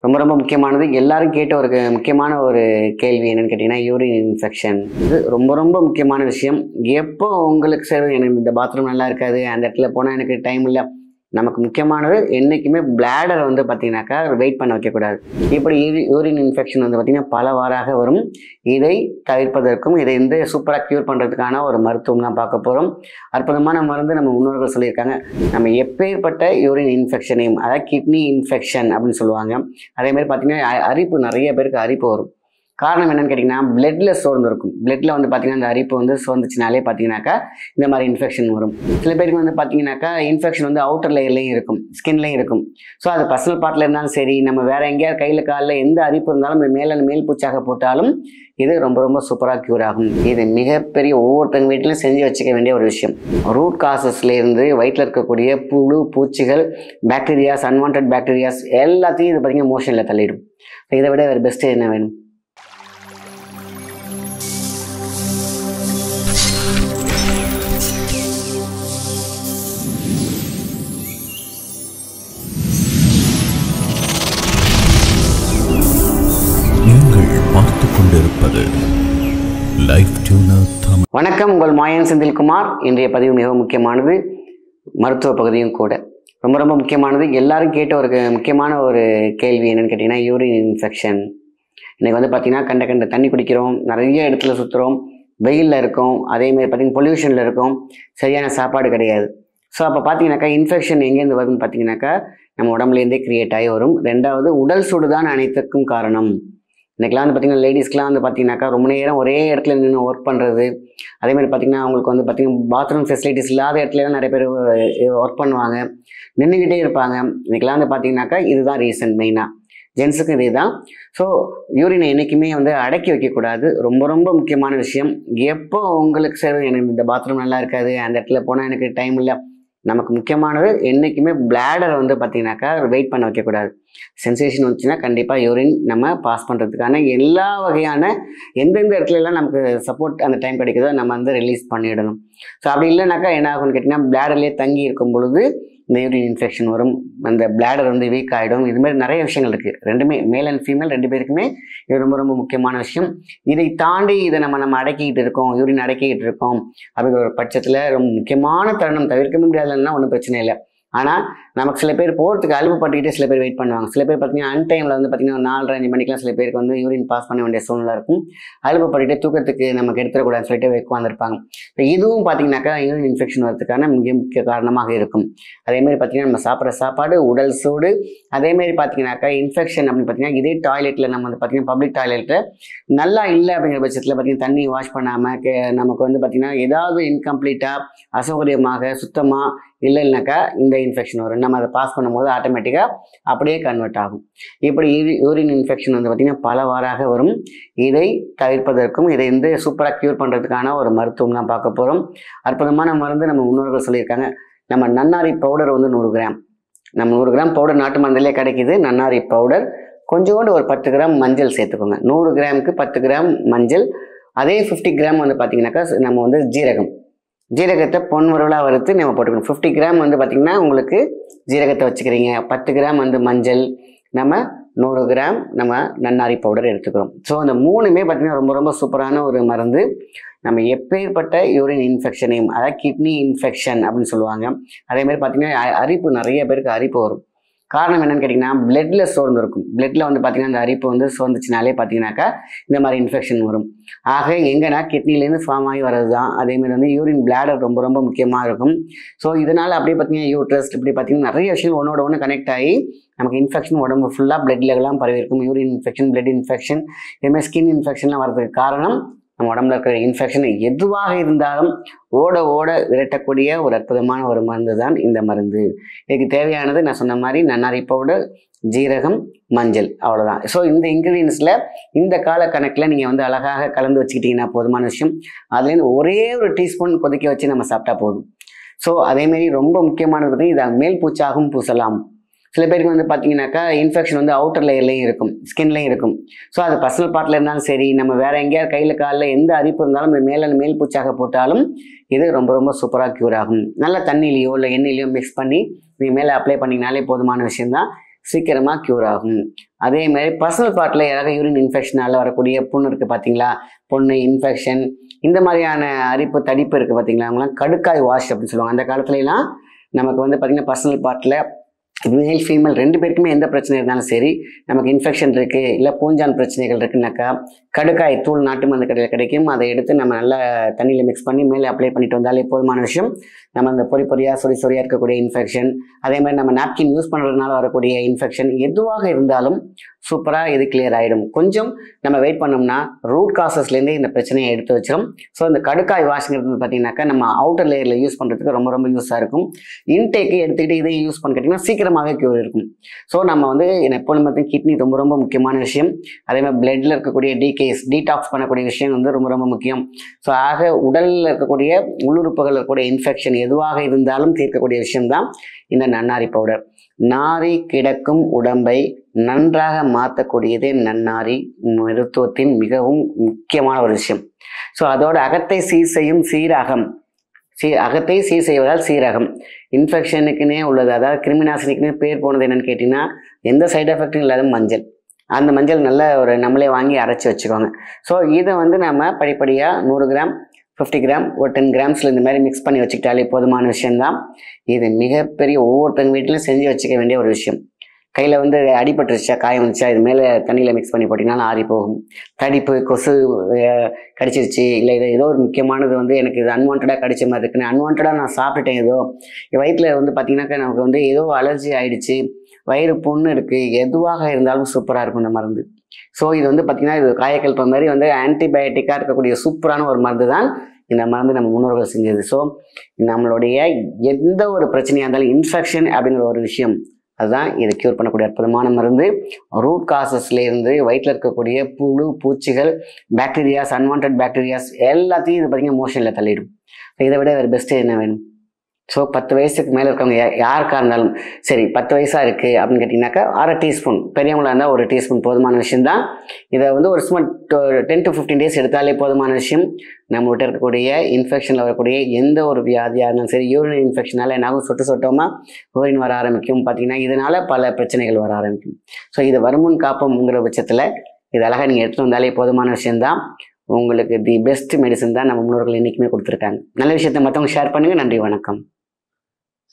ரொம்ப ரொம்ப முக்கியமானது எல்லாரும் கேட்ட ஒரு க- முக்கியமான ஒரு கேள்வி என்னன்னு கேட்டிங்கன்னா யூரின் இன்ஃபெக்ஷன் இது ரொம்ப ரொம்ப முக்கியமான விஷயம் எப்போ உங்களுக்கு சரி எனக்கு இந்த பாத்ரூம் நல்லா இருக்காது அந்த இடத்துல போனால் எனக்கு டைம் இல்லை நமக்கு முக்கியமானது என்றைக்குமே பிளாடரை வந்து பார்த்தீங்கன்னாக்கா வெயிட் பண்ண வைக்கக்கூடாது இப்படி யூரின் இன்ஃபெக்ஷன் வந்து பார்த்திங்கன்னா பல வாராக வரும் இதை தவிர்ப்பதற்கும் இதை வந்து சூப்பராக க்யூர் பண்ணுறதுக்கான ஒரு மருத்துவம் தான் பார்க்க போகிறோம் அற்புதமான மருந்து நம்ம முன்னோர்கள் சொல்லியிருக்காங்க நம்ம எப்பேற்பட்ட யூரின் இன்ஃபெக்ஷனையும் அதாவது கிட்னி இன்ஃபெக்ஷன் அப்படின்னு சொல்லுவாங்க அதே மாதிரி பார்த்தீங்கன்னா அ- அரிப்பு நிறைய பேருக்கு அரிப்பு வரும் காரணம் என்னன்னு கேட்டிங்கன்னா பிளட்ல சோர்ந்து இருக்கும் பிளட்ல வந்து பார்த்தீங்கன்னா அந்த அரிப்பு வந்து சோர்ந்துச்சுனாலே பார்த்தீங்கன்னாக்கா இந்த மாதிரி இன்ஃபெக்ஷன் வரும் சில பேருக்கு வந்து பார்த்தீங்கன்னாக்கா இன்ஃபெக்ஷன் வந்து அவுட்டர் லேயர்லையும் இருக்கும் ஸ்கின்லையும் இருக்கும் ஸோ அது பர்சனல் பார்ட்டில் இருந்தாலும் சரி நம்ம வேற எங்கேயாவது கையில் காலில் எந்த அரிப்பு இருந்தாலும் இந்த மேலே மேல் பூச்சாக போட்டாலும் இது ரொம்ப ரொம்ப சூப்பராக க்யூர் ஆகும் இது மிகப்பெரிய ஒவ்வொருத்தங்க வீட்டிலும் செஞ்சு வச்சுக்க வேண்டிய ஒரு விஷயம் ரூட் காசஸ்லேருந்து வயிற்றில் இருக்கக்கூடிய புழு பூச்சிகள் பாக்டீரியாஸ் அன்வான்ட் பாக்டீரியாஸ் எல்லாத்தையும் இது பார்த்தீங்கன்னா மோஷனில் தள்ளிடும் இதை விட வேறு பெஸ்ட்டு என்ன வேணும் நீங்கள் பார்த்துக் கொண்டிருப்பது லைஃப் டியூனர் தமிழ் வணக்கம் உங்கள் மாயன் செந்தில்குமார் இன்றைய பதிவு மிக முக்கியமானது மருத்துவ பகுதியும் கூட ரொம்ப ரொம்ப முக்கியமானது எல்லாரும் கேட்ட ஒரு க- முக்கியமான ஒரு கேள்வி என்னன்னு கேட்டிங்கன்னா யூரின் இன்ஃபெக்ஷன் இன்னைக்கு வந்து பார்த்திங்கன்னா கண்ட கண்ட தண்ணி குடிக்கிறோம் நிறைய இடத்துல சுற்றுறோம் வெயிலில் இருக்கோம் அதேமாதிரி பார்த்திங்கன்னா பொல்யூஷனில் இருக்கோம் சரியான சாப்பாடு கிடையாது ஸோ அப்போ பார்த்தீங்கன்னாக்கா இன்ஃபெக்ஷன் எங்கேருந்து வருதுன்னு பார்த்தீங்கன்னாக்கா நம்ம உடம்புலேருந்தே கிரியேட் ஆகி வரும் ரெண்டாவது உடல் சூடு தான் அனைத்துக்கும் காரணம் இன்னைக்கெல்லாம் வந்து பார்த்தீங்கன்னா லேடிஸ்க்கெலாம் வந்து பார்த்தீங்கன்னாக்கா ரொம்ப நேரம் ஒரே இடத்துல நின்று ஒர்க் பண்ணுறது அதே மாதிரி பார்த்தீங்கன்னா அவங்களுக்கு வந்து பார்த்தீங்கன்னா பாத்ரூம் ஃபெசிலிட்டிஸ் இல்லாத இடத்துலலாம் நிறைய பேர் ஒர்க் பண்ணுவாங்க நின்றுக்கிட்டே இருப்பாங்க இன்னைக்கெல்லாம் வந்து பார்த்தீங்கன்னாக்கா இதுதான் ரீசன் மெயினாக ஜென்ஸுக்கும் இதே தான் ஸோ யூரினை என்றைக்குமே வந்து அடக்கி வைக்கக்கூடாது ரொம்ப ரொம்ப முக்கியமான விஷயம் எப்போ உங்களுக்கு சரி எனக்கு இந்த பாத்ரூம் நல்லா இருக்காது அந்த இடத்துல போனால் எனக்கு டைம் இல்லை நமக்கு முக்கியமானது என்றைக்குமே பிளாடரை வந்து பார்த்தீங்கன்னாக்கா வெயிட் பண்ண வைக்கக்கூடாது சென்சேஷன் வந்துச்சுன்னா கண்டிப்பாக யூரின் நம்ம பாஸ் பண்ணுறதுக்கான எல்லா வகையான எந்தெந்த இடத்துல எல்லாம் நமக்கு சப்போர்ட் அந்த டைம் கிடைக்குதோ நம்ம வந்து ரிலீஸ் பண்ணிடணும் ஸோ அப்படி இல்லைனாக்கா என்ன ஆகும்னு கேட்டிங்கன்னா பிளாடர்லேயே தங்கி இருக்கும் பொழுது இந்த யூரின் இன்ஃபெக்ஷன் வரும் அந்த பிளாடர் வந்து வீக் ஆகிடும் இது மாதிரி நிறைய விஷயங்கள் இருக்குது ரெண்டுமே மேல் அண்ட் ஃபீமேல் ரெண்டு பேருக்குமே இது ரொம்ப ரொம்ப முக்கியமான விஷயம் இதை தாண்டி இதை நம்ம நம்ம அடக்கிக்கிட்டு இருக்கோம் யூரின் அடக்கிக்கிட்டு இருக்கோம் அப்படிங்கிற ஒரு பட்சத்தில் ரொம்ப முக்கியமான தருணம் தவிர்க்க முடியாதுன்னா ஒன்றும் பிரச்சனை இல்லை ஆனால் நமக்கு சில பேர் போகிறதுக்கு அலுப்பு பட்டுக்கிட்டே சில பேர் வெயிட் பண்ணுவாங்க சில பேர் பார்த்தீங்கன்னா அன் டைமில் வந்து பார்த்தீங்கன்னா ஒரு நாலரை அஞ்சு மணிக்கெலாம் சில பேருக்கு வந்து யூரின் பாஸ் பண்ண வேண்டிய சூழ்நிலை இருக்கும் அலுப்பு பட்டுக்கிட்டே தூக்கத்துக்கு நமக்கு எடுத்துடக்கூடாதுன்னு சொல்லிட்டு உட்காந்துருப்பாங்க இப்போ இதுவும் பார்த்தீங்கன்னாக்கா யூரின் இன்ஃபெக்ஷன் வரதுக்கான மிக முக்கிய காரணமாக இருக்கும் அதேமாதிரி பார்த்தீங்கன்னா நம்ம சாப்பிட்ற சாப்பாடு உடல் சூடு அதேமாதிரி பார்த்தீங்கன்னாக்கா இன்ஃபெக்ஷன் அப்படின்னு பார்த்தீங்கன்னா இதே டாய்லெட்டில் நம்ம வந்து பார்த்தீங்கன்னா பப்ளிக் டாய்லெட்டில் நல்லா இல்லை அப்படிங்கிற பட்சத்தில் பார்த்தீங்கன்னா தண்ணி வாஷ் பண்ணாமல் நமக்கு வந்து பார்த்தீங்கன்னா ஏதாவது இன்கம்ப்ளீட்டாக அசௌகரியமாக சுத்தமாக இல்லை இல்லைனாக்கா இந்த இன்ஃபெக்ஷன் வரும் நம்ம அதை பாஸ் பண்ணும்போது ஆட்டோமேட்டிக்காக அப்படியே கன்வெர்ட் ஆகும் இப்படி யூரின் இன்ஃபெக்ஷன் வந்து பார்த்திங்கன்னா பல வாராக வரும் இதை தவிர்ப்பதற்கும் இதை வந்து சூப்பராக க்யூர் பண்ணுறதுக்கான ஒரு மருத்துவம் தான் பார்க்க போகிறோம் அற்புதமான மருந்து நம்ம முன்னோர்கள் சொல்லியிருக்காங்க நம்ம நன்னாரி பவுடர் வந்து நூறு கிராம் நம்ம நூறு கிராம் பவுடர் நாட்டு மருந்திலே கிடைக்குது நன்னாரி பவுடர் கொஞ்சோண்டு ஒரு பத்து கிராம் மஞ்சள் சேர்த்துக்கோங்க நூறு கிராமுக்கு பத்து கிராம் மஞ்சள் அதே ஃபிஃப்டி கிராம் வந்து பார்த்தீங்கன்னாக்கா நம்ம வந்து ஜீரகம் ஜீரகத்தை பொன் முருளாக வறுத்து நம்ம போட்டுக்கணும் ஃபிஃப்டி கிராம் வந்து பார்த்திங்கன்னா உங்களுக்கு ஜீரகத்தை வச்சுக்கிறீங்க பத்து கிராம் வந்து மஞ்சள் நம்ம நூறு கிராம் நம்ம நன்னாரி பவுடர் எடுத்துக்கிறோம் ஸோ அந்த மூணுமே பார்த்திங்கன்னா ரொம்ப ரொம்ப சூப்பரான ஒரு மருந்து நம்ம எப்பேற்பட்ட யூரின் இன்ஃபெக்ஷனையும் அதாவது கிட்னி இன்ஃபெக்ஷன் அப்படின்னு சொல்லுவாங்க அதே மாதிரி பார்த்திங்கன்னா அ- அரிப்பு நிறைய பேருக்கு அரிப்பு வரும் காரணம் என்னன்னு கேட்டிங்கன்னா பிளட்ல சோர்ந்து இருக்கும் பிளட்ல வந்து பார்த்திங்கன்னா அந்த அரிப்பு வந்து சோர்ந்துச்சுனாலே பார்த்தீங்கன்னாக்கா இந்த மாதிரி இன்ஃபெக்ஷன் வரும் ஆக எங்கன்னா கிட்னிலேருந்து ஃபார்ம் ஆகி வர்றது தான் அதேமாதிரி வந்து யூரின் பிளாடர் ரொம்ப ரொம்ப முக்கியமாக இருக்கும் ஸோ இதனால் அப்படியே பார்த்தீங்கன்னா யூட்ரஸ் இப்படி பார்த்தீங்கன்னா நிறைய விஷயம் ஒன்றோட ஒன்று கனெக்ட் ஆகி நமக்கு இன்ஃபெக்ஷன் உடம்பு ஃபுல்லாக பிளட்லலாம் பரவி இருக்கும் யூரின் இன்ஃபெக்ஷன் பிளட் இன்ஃபெக்ஷன் இதுமாதிரி ஸ்கின் இன்ஃபெக்ஷன்லாம் வரதுக்கு காரணம் நம்ம உடம்புல இருக்கிற இன்ஃபெக்ஷன் எதுவாக இருந்தாலும் ஓட ஓட விரட்டக்கூடிய ஒரு அற்புதமான ஒரு மருந்து தான் இந்த மருந்து இதுக்கு தேவையானது நான் சொன்ன மாதிரி நன்னாரி பவுடர் ஜீரகம் மஞ்சள் அவ்வளோதான் ஸோ இந்த இன்க்ரீடியன்ஸில் இந்த கால கணக்கில் நீங்கள் வந்து அழகாக கலந்து வச்சுக்கிட்டிங்கன்னா போதுமான விஷயம் அதுலேருந்து ஒரே ஒரு டீஸ்பூன் கொதிக்க வச்சு நம்ம சாப்பிட்டா போதும் ஸோ அதேமாரி ரொம்ப முக்கியமானது பார்த்தீங்கன்னா இது மேல் பூச்சாகவும் பூசலாம் சில பேருக்கு வந்து பார்த்தீங்கன்னாக்கா இன்ஃபெக்ஷன் வந்து அவுட்டர் லேயர்லையும் இருக்கும் ஸ்கின்லையும் இருக்கும் ஸோ அது பர்சனல் பார்ட்டில் இருந்தாலும் சரி நம்ம வேற எங்கேயாவது கையில் காலில் எந்த அரிப்பு இருந்தாலும் இந்த மேலே மேல் பூச்சாக போட்டாலும் இது ரொம்ப ரொம்ப சூப்பராக க்யூர் ஆகும் நல்ல தண்ணியிலையோ இல்லை எண்ணெயிலையோ மிக்ஸ் பண்ணி நீங்கள் மேலே அப்ளை பண்ணிங்கனாலே போதுமான விஷயம்தான் சீக்கிரமாக க்யூர் ஆகும் அதே மாதிரி பர்சனல் பார்ட்டில் யாராவது யூரின் இன்ஃபெக்ஷனால் வரக்கூடிய புண்ணு இருக்குது பார்த்தீங்களா புண்ணு இன்ஃபெக்ஷன் இந்த மாதிரியான அரிப்பு தடிப்பு இருக்குது பார்த்தீங்களா அவங்களாம் கடுக்காய் வாஷ் அப்படின்னு சொல்லுவாங்க அந்த காலத்துலலாம் நமக்கு வந்து பார்த்திங்கன்னா பர்சனல் பார்ட்டில் மேல் ஃபீமேல் ரெண்டு பேருக்குமே எந்த பிரச்சனை இருந்தாலும் சரி நமக்கு இன்ஃபெக்ஷன் இருக்குது இல்லை பூஞ்சான் பிரச்சனைகள் இருக்குனாக்கா கடுக்காய் தூள் நாட்டு மருந்து கடையில் கிடைக்கும் அதை எடுத்து நம்ம நல்லா தண்ணியில் மிக்ஸ் பண்ணி மேலே அப்ளை பண்ணிட்டு வந்தாலே போதுமான விஷயம் நம்ம அந்த பொறி பொறியாக சொறி சொறியாக இருக்கக்கூடிய இன்ஃபெக்ஷன் அதே மாதிரி நம்ம நாப்கின் யூஸ் பண்ணுறதுனால வரக்கூடிய இன்ஃபெக்ஷன் எதுவாக இருந்தாலும் சூப்பராக இது கிளியர் ஆகிடும் கொஞ்சம் நம்ம வெயிட் பண்ணோம்னா ரூட் காசஸ்லேருந்தே இந்த பிரச்சனையை எடுத்து வச்சிடும் ஸோ இந்த கடுக்காய் வாஷிங்கிறது பார்த்தீங்கன்னாக்கா நம்ம அவுட்டர் லேயரில் யூஸ் பண்ணுறதுக்கு ரொம்ப ரொம்ப யூஸாக இருக்கும் இன்டேக்கு எடுத்துக்கிட்டு இதை யூஸ் பண்ணிக்கிட்டிங்கன்னா சீக்கிரமாகவே க்யூர் இருக்கும் ஸோ நம்ம வந்து எப்பொழுதும் பார்த்தீங்கன்னா கிட்னி ரொம்ப ரொம்ப முக்கியமான விஷயம் அதே மாதிரி பிளட்டில் இருக்கக்கூடிய டீகேஸ் டீடாக்ஸ் பண்ணக்கூடிய விஷயம் வந்து ரொம்ப ரொம்ப முக்கியம் ஸோ ஆக உடலில் இருக்கக்கூடிய உள்ளுறுப்புகள் இருக்கக்கூடிய இன்ஃபெக்ஷன் எதுவாக இருந்தாலும் தீர்க்கக்கூடிய விஷயம்தான் இந்த நன்னாரி பவுடர் நாரி கிடக்கும் உடம்பை நன்றாக மாற்றக்கூடியதே நன்னாரி மருத்துவத்தின் மிகவும் முக்கியமான ஒரு விஷயம் ஸோ அதோட அகத்தை சீர் செய்யும் சீரகம் சீ அகத்தை சீர் செய்வதால் சீரகம் இன்ஃபெக்ஷனுக்குனே உள்ளது அதாவது கிருமிநாசினிக்குனே பேர் போனது என்னன்னு கேட்டிங்கன்னா எந்த சைடு எஃபெக்டும் இல்லாத மஞ்சள் அந்த மஞ்சள் நல்ல ஒரு நம்மளே வாங்கி அரைச்சி வச்சுக்கோங்க ஸோ இதை வந்து நம்ம படிப்படியாக நூறு கிராம் ஃபிஃப்டி கிராம் ஒரு டென் கிராம்ஸில் இந்த மாதிரி மிக்ஸ் பண்ணி வச்சுக்கிட்டாலே போதுமான விஷயம்தான் இது மிகப்பெரிய ஒவ்வொருத்தங்க வீட்டிலும் செஞ்சு வச்சுக்க வேண்டிய ஒரு விஷயம் கையில் வந்து அடிபட்டுருச்சா காயம் வந்துச்சா இது மேலே தண்ணியில் மிக்ஸ் பண்ணி போட்டிங்கனாலும் ஆறி போகும் தடிப்பு கொசு அஹ், கடிச்சிருச்சு இல்லை இது ஏதோ ஒரு முக்கியமானது வந்து எனக்கு இது அன்வான்டாக கடிச்ச மாதிரி இருக்குன்னு அன்வான்டாக நான் சாப்பிட்டுட்டேன் ஏதோ வயிற்றில் வந்து பார்த்தீங்கன்னாக்கா நமக்கு வந்து ஏதோ அலர்ஜி ஆயிடுச்சு வயிறு புண்ணு இருக்குது எதுவாக இருந்தாலும் சூப்பராக இருக்கும் இந்த மருந்து ஸோ இது வந்து பார்த்திங்கன்னா இது காயக்கல்ப மாதிரி வந்து ஆன்டிபயோட்டிக்காக இருக்கக்கூடிய சூப்பரான ஒரு மருந்து தான் இந்த மருந்து நம்ம முன்னோர்கள் செஞ்சது ஸோ நம்மளுடைய எந்த ஒரு பிரச்சனையாக இருந்தாலும் இன்ஃபெக்ஷன் அப்படிங்கிற ஒரு விஷயம் அதுதான் இதை க்யூர் பண்ணக்கூடிய அற்புதமான மருந்து ரூட் காசஸ்லேருந்து வயிற்றில் இருக்கக்கூடிய புழு பூச்சிகள் பாக்டீரியாஸ் அன்வான்ட் பாக்டீரியாஸ் எல்லாத்தையும் இது பார்த்திங்கன்னா மோஷனில் தள்ளிடும் இதை விட வேறு பெஸ்ட்டு என்ன வேணும் ஸோ பத்து வயசுக்கு மேலே இருக்கவங்க யா- யாருக்கா இருந்தாலும் சரி பத்து வயசாக இருக்குது அப்படின்னு கேட்டிங்கனாக்கா அரை டீஸ்பூன் பெரியவங்களா இருந்தால் ஒரு டீஸ்பூன் போதுமான விஷயம்தான் இதை வந்து ஒரு சும்மா டென் டு ஃபிஃப்டீன் டேஸ் எடுத்தாலே போதுமான விஷயம் நம்மகிட்ட இருக்கக்கூடிய இன்ஃபெக்ஷனில் வரக்கூடிய எந்த ஒரு வியாதியாக இருந்தாலும் சரி யூரின் இன்ஃபெக்ஷனால என்னாகும் சொட்டு சொட்டமாக யூரின் வர ஆரம்பிக்கும் பார்த்தீங்கன்னா இதனால பல பிரச்சனைகள் வர ஆரம்பிக்கும் ஸோ இது வருமுன் காப்போம்ங்கிற பட்சத்தில் இது அழகாக நீங்கள் எடுத்துட்டு வந்தாலே போதுமான விஷயம்தான் உங்களுக்கு தி பெஸ்ட் மெடிசன் தான் நம்ம முன்னோர்கள் என்றைக்குமே கொடுத்துருக்காங்க நல்ல விஷயத்தை மற்றவங்க ஷேர் பண்ணுங்கள் நன்றி வணக்கம்